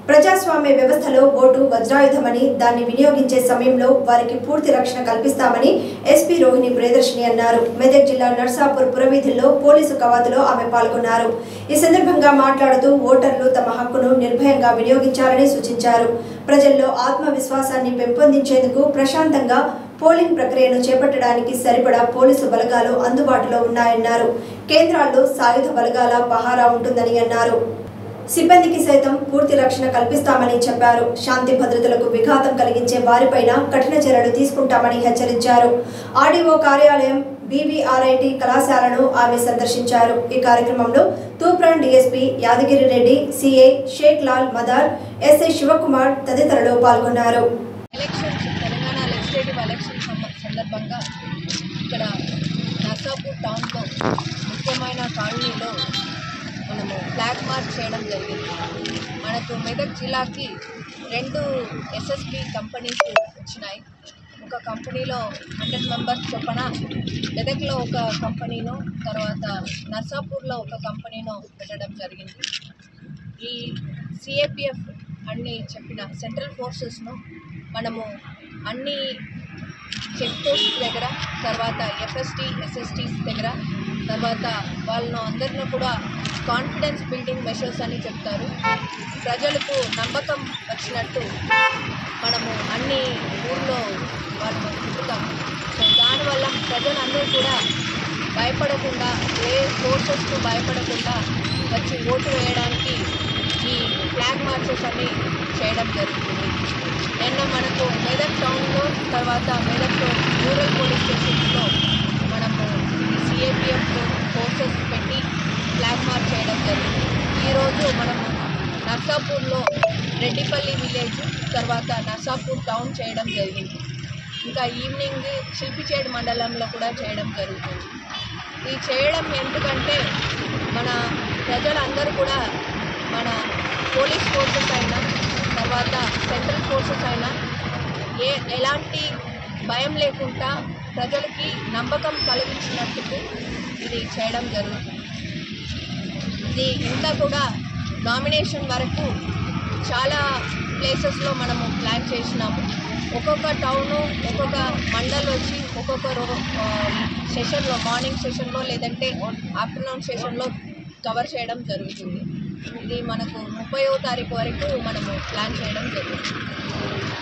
ప్రజాస్వామ్య వ్యవస్థలో ఓటు వజ్రాయుధమని దాన్ని వినియోగించే సమయంలో వారికి పూర్తి రక్షణ కల్పిస్తామని ఎస్పీ రోహిణి ప్రియదర్శిని అన్నారు మెదక్ జిల్లా నర్సాపూర్ పురవీధుల్లో పోలీసు కవాతులో ఆమె పాల్గొన్నారు ఈ సందర్భంగా మాట్లాడుతూ ఓటర్లు తమ హక్కును నిర్భయంగా వినియోగించాలని సూచించారు ప్రజల్లో ఆత్మవిశ్వాసాన్ని పెంపొందించేందుకు ప్రశాంతంగా పోలింగ్ ప్రక్రియను చేపట్టడానికి సరిపడా పోలీసు బలగాలు అందుబాటులో ఉన్నాయన్నారు కేంద్రాల్లో సాయుధ బలగాల పహారా ఉంటుందని అన్నారు సిబ్బందికి సైతం పూర్తి రక్షణ కల్పిస్తామని చెప్పారు శాంతి భద్రతలకు విఘాతం కలిగించే వారిపైన కఠిన చర్యలు తీసుకుంటామని హెచ్చరించారు ఆర్డీఓ కార్యాలయం బీవీఆర్ఐటి కళాశాలను ఆమె సందర్శించారు ఈ కార్యక్రమంలో Toopran DSP Yadagiri Reddy CI Sheikh Lal Madar SI Shivakumar తదితరులు పాల్గొన్నారు ఎలక్షన్స్ తెలంగాణ లెజిస్లేటివ్ ఎలక్షన్ సంద- సందర్భంగా ఇక్కడ నర్సాపూర్ టౌన్లో ముఖ్యమైన కాలనీలో మనము ఫ్లాగ్ మార్చ్ చేయడం జరిగింది మనకు మెదక్ జిల్లాకి రెండు ఎస్ఎస్పి కంపెనీస్ వచ్చినాయి ఒక కంపెనీలో హండ్రెడ్ మెంబర్స్ చొప్పున మెదక్లో ఒక కంపెనీను తర్వాత నర్సాపూర్లో ఒక కంపెనీను పెట్టడం జరిగింది ఈ సిఏపిఎఫ్ అన్ని చెప్పిన సెంట్రల్ ఫోర్సెస్ను మనము అన్ని చెక్ పోస్ట్ దగ్గర తర్వాత ఎఫ్ఎస్టీ ఎస్ఎస్టీస్ దగ్గర తర్వాత వాళ్ళను అందరిని కూడా కాన్ఫిడెన్స్ బిల్డింగ్ మెషర్స్ అని చెప్తారు ప్రజలకు నమ్మకం వచ్చినట్టు మనము అన్ని ఊర్లో వాళ్ళను తిప్పుతాం సో దానివల్ల ప్రజలందరూ కూడా భయపడకుండా ఏ ఫోర్సెస్కు భయపడకుండా వచ్చి ఓటు వేయడానికి ఈ ఫ్లాగ్ మార్చెస్ అన్ని చేయడం జరుగుతుంది నిన్న మనకు మెదక్ టౌన్లో తర్వాత మెదక్లో రూరల్ పోలీస్ స్టేషన్స్లో మనము సిఏపిఎఫ్ ఫోర్సెస్ పెట్టి ఫ్లాగ్ మార్చ్ చేయడం జరిగింది ఈరోజు మనము నర్సాపూర్లో రెడ్డిపల్లి విలేజ్ తర్వాత నర్సాపూర్ టౌన్ చేయడం జరిగింది ఇంకా ఈవినింగ్ శిల్పిచేడు మండలంలో కూడా చేయడం జరుగుతుంది ఇది చేయడం ఎందుకంటే మన ప్రజలందరూ కూడా మన పోలీస్ ఫోర్సెస్ అయినా తర్వాత సెంట్రల్ ఫోర్సెస్ అయినా ఏ ఎలాంటి భయం లేకుండా ప్రజలకి నమ్మకం కలిగించినట్టుకు ఇది చేయడం జరుగుతుంది ఇది ఇంకా కూడా నామినేషన్ వరకు చాలా ప్లేసెస్లో మనము ప్లాన్ చేసినాము ఒక్కొక్క టౌను ఒక్కొక్క మండల్ వచ్చి ఒక్కొక్క రో సెషన్లో మార్నింగ్ సెషన్లో లేదంటే ఆఫ్టర్నూన్ సెషన్లో కవర్ చేయడం జరుగుతుంది ఇది మనకు ముప్పైవ తారీఖు వరకు మనము ప్లాన్ చేయడం జరుగుతుంది